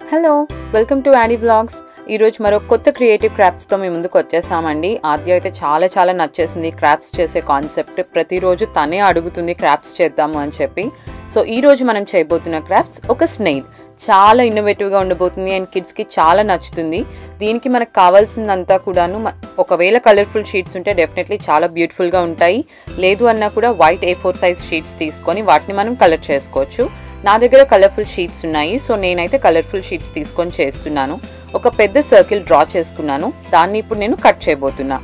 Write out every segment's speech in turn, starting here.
hello welcome to యాడీ blogs ఈరోజు మరో కొత్త క్రియేటివ్ క్రాఫ్ట్స్తో మీ ముందుకు వచ్చేసామండి ఆద్య అయితే చాలా చాలా నచ్చేసింది క్రాఫ్ట్స్ చేసే కాన్సెప్ట్ ప్రతిరోజు తనే అడుగుతుంది క్రాఫ్ట్స్ చేద్దాము అని చెప్పి సో ఈ రోజు మనం చేయబోతున్న క్రాఫ్ట్స్ ఒక స్నేల్ చాలా ఇన్నోవేటివ్గా ఉండబోతుంది అండ్ కిడ్స్కి చాలా నచ్చుతుంది దీనికి మనకు కావాల్సిందంతా కూడాను మ- ఒకవేళ కలర్ఫుల్ షీట్స్ ఉంటే డెఫినెట్లీ చాలా బ్యూటిఫుల్గా ఉంటాయి లేదు అన్నా కూడా white A four size sheets తీసుకొని వాటిని మనం కలర్ చేసుకోవచ్చు నా దగ్గర కలర్ఫుల్ షీట్స్ ఉన్నాయి సో నేనైతే కలర్ఫుల్ షీట్స్ తీసుకొని చేస్తున్నాను ఒక పెద్ద సర్కిల్ డ్రా చేసుకున్నాను దాన్ని ఇప్పుడు నేను కట్ చేయబోతున్నా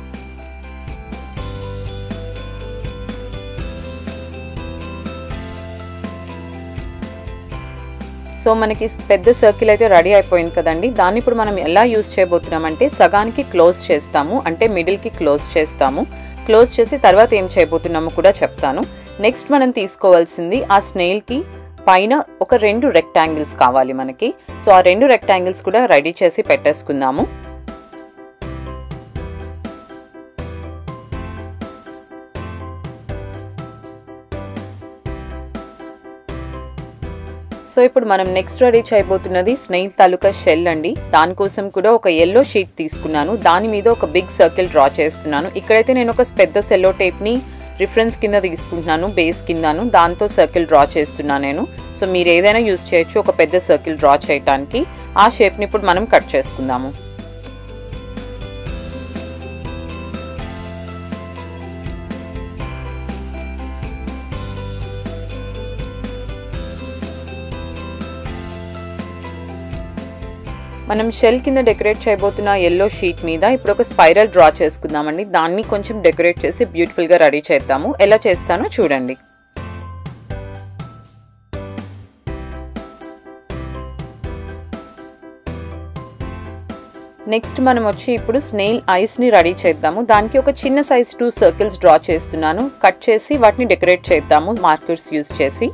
సో మనకి పెద్ద సర్కిల్ అయితే రెడీ అయిపోయింది కదండి దాన్ని ఇప్పుడు మనం ఎలా యూస్ చేయబోతున్నామంటే సగానికి క్లోజ్ చేస్తాము అంటే మిడిల్కి క్లోజ్ చేస్తాము క్లోజ్ చేసి తర్వాత ఏం చేయబోతున్నామో కూడా చెప్తాను నెక్స్ట్ మనం తీసుకోవాల్సింది ఆ స్నేల్కి పైన ఒక రెండు రెక్టాంగిల్స్ కావాలి మనకి సో ఆ రెండు రెక్టాంగిల్స్ కూడా రెడీ చేసి పెట్టేసుకుందాము సో ఇప్పుడు మనం నెక్స్ట్ రెడీ చేయబోతున్నది స్నేల్ తాలూకా షెల్ అండి దానికోసం కూడా ఒక ఎల్లో షీట్ తీసుకున్నాను దాని మీద ఒక బిగ్ సర్కిల్ డ్రా చేస్తున్నాను ఇక్కడైతే నేను ఒక పెద్ద సెల్లో టేప్ని రిఫరెన్స్ కింద తీసుకుంటున్నాను బేస్ కిందను దాంతో సర్కిల్ డ్రా చేస్తున్నాను నేను సో మీరు ఏదైనా యూస్ చేయొచ్చు ఒక పెద్ద సర్కిల్ డ్రా చేయడానికి ఆ షేప్ని ఇప్పుడు మనం కట్ చేసుకుందాము మనం షెల్ కింద డెకరేట్ చేయబోతున్న ఎల్లో షీట్ మీద ఇప్పుడు ఒక స్పైరల్ డ్రా చేసుకుందామండి దాన్ని కొంచెం డెకరేట్ చేసి బ్యూటిఫుల్గా రెడీ చేద్దాము ఎలా చేస్తానో చూడండి నెక్స్ట్ మనం వచ్చి ఇప్పుడు స్నేల్ ఐస్ని రెడీ చేద్దాము దానికి ఒక చిన్న సైజ్ టూ సర్కిల్స్ డ్రా చేస్తున్నాను కట్ చేసి వాటిని డెకరేట్ చేద్దాము మార్కర్స్ యూస్ చేసి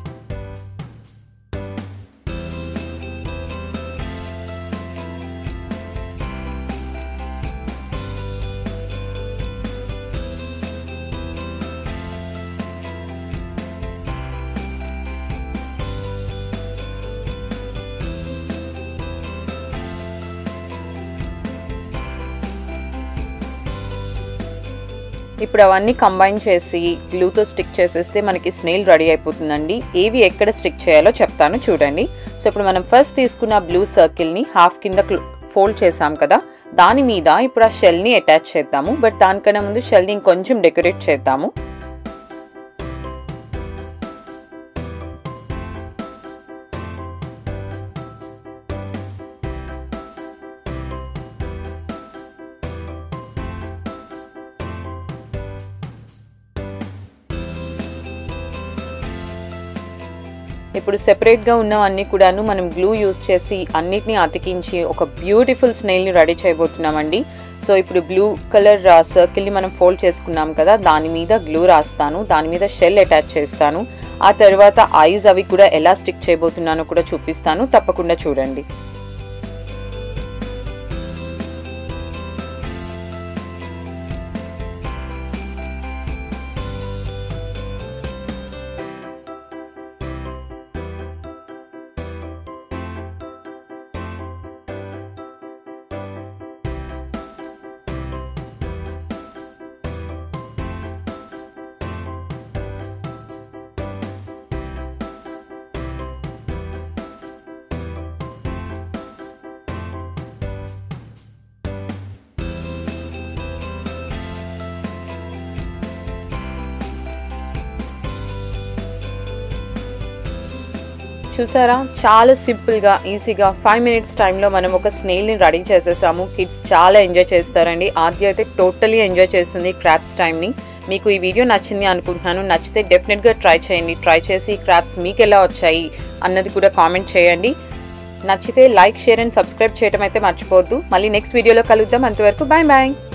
ఇప్పుడు అవన్నీ కంబైన్ చేసి గ్లూతో స్టిక్ చేసేస్తే మనకి స్నేల్ రెడీ అయిపోతుందండి ఏవి ఎక్కడ స్టిక్ చేయాలో చెప్తాను చూడండి సో ఇప్పుడు మనం ఫస్ట్ తీసుకున్న బ్లూ సర్కిల్ని హాఫ్ కింద ఫోల్డ్ చేసాం కదా దాని మీద ఇప్పుడు ఆ షెల్ని అటాచ్ చేద్దాము బట్ దానికన్నా ముందు షెల్ని ఇంకొంచెం డెకరేట్ చేద్దాము ఇప్పుడు సెపరేట్గా ఉన్నవన్నీ కూడాను మనం గ్లూ యూస్ చేసి అన్నిటిని అతికించి ఒక బ్యూటిఫుల్ స్నేల్ని రెడీ చేయబోతున్నామండి సో ఇప్పుడు బ్లూ కలర్ సర్కిల్ని మనం ఫోల్డ్ చేసుకున్నాం కదా దాని మీద గ్లూ రాస్తాను దాని మీద షెల్ అటాచ్ చేస్తాను ఆ తర్వాత ఐస్ అవి కూడా ఎలా స్టిక్ చేయబోతున్నానో కూడా చూపిస్తాను తప్పకుండా చూడండి చూసారా చాలా సింపుల్గా ఈజీగా ఫైవ్ మినిట్స్ టైంలో మనం ఒక స్నేల్ని రెడీ చేసేసాము కిడ్స్ చాలా ఎంజాయ్ చేస్తారండి ఆద్య అయితే టోటలీ ఎంజాయ్ చేస్తుంది క్రాఫ్ట్స్ టైంని మీకు ఈ వీడియో నచ్చింది అనుకుంటున్నాను నచ్చితే డెఫినెట్గా ట్రై చేయండి ట్రై చేసి క్రాఫ్ట్స్ మీకు ఎలా వచ్చాయి అన్నది కూడా కామెంట్ చేయండి నచ్చితే లైక్ షేర్ అండ్ సబ్స్క్రైబ్ చేయడం అయితే మర్చిపోవద్దు మళ్ళీ నెక్స్ట్ వీడియోలో కలుద్దాం అంతవరకు బాయ్ బాయ్